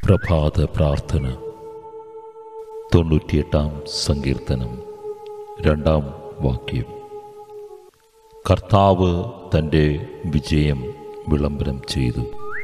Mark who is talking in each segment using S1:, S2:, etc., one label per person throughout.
S1: പ്രഭാത പ്രാർത്ഥന തൊണ്ണൂറ്റിയെട്ടാം സങ്കീർത്തനം രണ്ടാം വാക്യം കർത്താവ് തൻ്റെ വിജയം വിളംബരം ചെയ്തു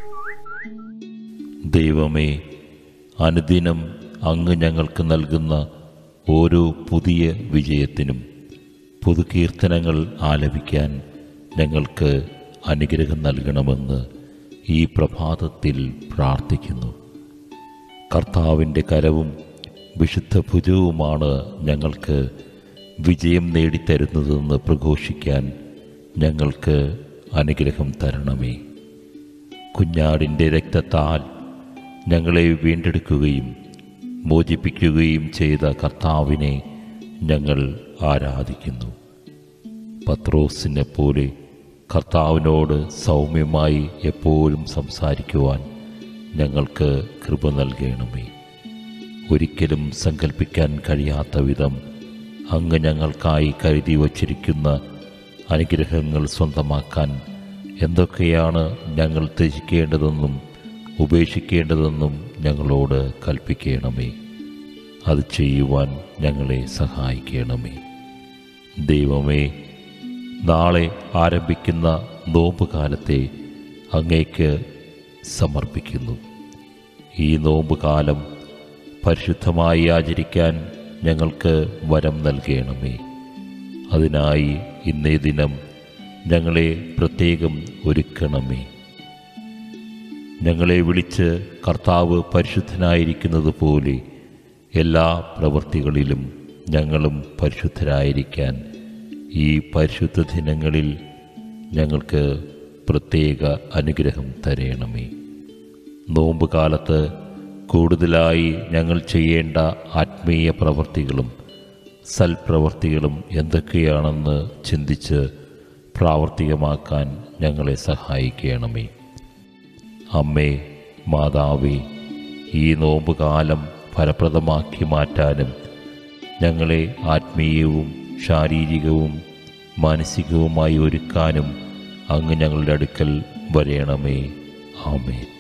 S1: ദൈവമേ അനുദിനം അങ്ങ് ഞങ്ങൾക്ക് നൽകുന്ന ഓരോ പുതിയ വിജയത്തിനും പുതുകീർത്തനങ്ങൾ ആലപിക്കാൻ ഞങ്ങൾക്ക് അനുഗ്രഹം നൽകണമെന്ന് ഈ പ്രഭാതത്തിൽ പ്രാർത്ഥിക്കുന്നു കർത്താവിൻ്റെ കരവും വിശുദ്ധ ഭുജവുമാണ് ഞങ്ങൾക്ക് വിജയം നേടിത്തരുന്നതെന്ന് പ്രഘോഷിക്കാൻ ഞങ്ങൾക്ക് അനുഗ്രഹം തരണമേ കുഞ്ഞാടിൻ്റെ രക്തത്താൽ ഞങ്ങളെ വീണ്ടെടുക്കുകയും മോചിപ്പിക്കുകയും ചെയ്ത കർത്താവിനെ ഞങ്ങൾ ആരാധിക്കുന്നു പത്രോസിനെ പോലെ കർത്താവിനോട് സൗമ്യമായി എപ്പോഴും സംസാരിക്കുവാൻ ഞങ്ങൾക്ക് കൃപ നൽകണമേ ഒരിക്കലും സങ്കല്പിക്കാൻ കഴിയാത്ത വിധം അങ്ങ് ഞങ്ങൾക്കായി കരുതി വച്ചിരിക്കുന്ന അനുഗ്രഹങ്ങൾ സ്വന്തമാക്കാൻ എന്തൊക്കെയാണ് ഞങ്ങൾ ത്യജിക്കേണ്ടതെന്നും ഉപേക്ഷിക്കേണ്ടതെന്നും ഞങ്ങളോട് കൽപ്പിക്കണമേ അത് ചെയ്യുവാൻ ഞങ്ങളെ സഹായിക്കണമേ ദൈവമേ നാളെ ആരംഭിക്കുന്ന നോമ്പ് കാലത്തെ അങ്ങേക്ക് സമർപ്പിക്കുന്നു ഈ നോമ്പ് കാലം പരിശുദ്ധമായി ആചരിക്കാൻ ഞങ്ങൾക്ക് വരം നൽകണമേ അതിനായി ഇന്നേ ദിനം ഞങ്ങളെ പ്രത്യേകം ഒരുക്കണമേ ഞങ്ങളെ വിളിച്ച് കർത്താവ് പരിശുദ്ധനായിരിക്കുന്നത് പോലെ എല്ലാ പ്രവൃത്തികളിലും ഞങ്ങളും പരിശുദ്ധരായിരിക്കാൻ ഈ പരിശുദ്ധ ദിനങ്ങളിൽ ഞങ്ങൾക്ക് പ്രത്യേക അനുഗ്രഹം തരയണമേ നോമ്പ് കാലത്ത് കൂടുതലായി ഞങ്ങൾ ചെയ്യേണ്ട ആത്മീയ പ്രവൃത്തികളും സൽപ്രവൃത്തികളും എന്തൊക്കെയാണെന്ന് ചിന്തിച്ച് പ്രാവർത്തികമാക്കാൻ ഞങ്ങളെ സഹായിക്കണമേ അമ്മേ മാതാവേ ഈ നോമ്പ് കാലം ഫലപ്രദമാക്കി മാറ്റാനും ഞങ്ങളെ ആത്മീയവും ശാരീരികവും മാനസികവുമായി ഒരുക്കാനും അങ്ങ് ഞങ്ങളുടെ അടുക്കൽ വരയണമേ ആമേ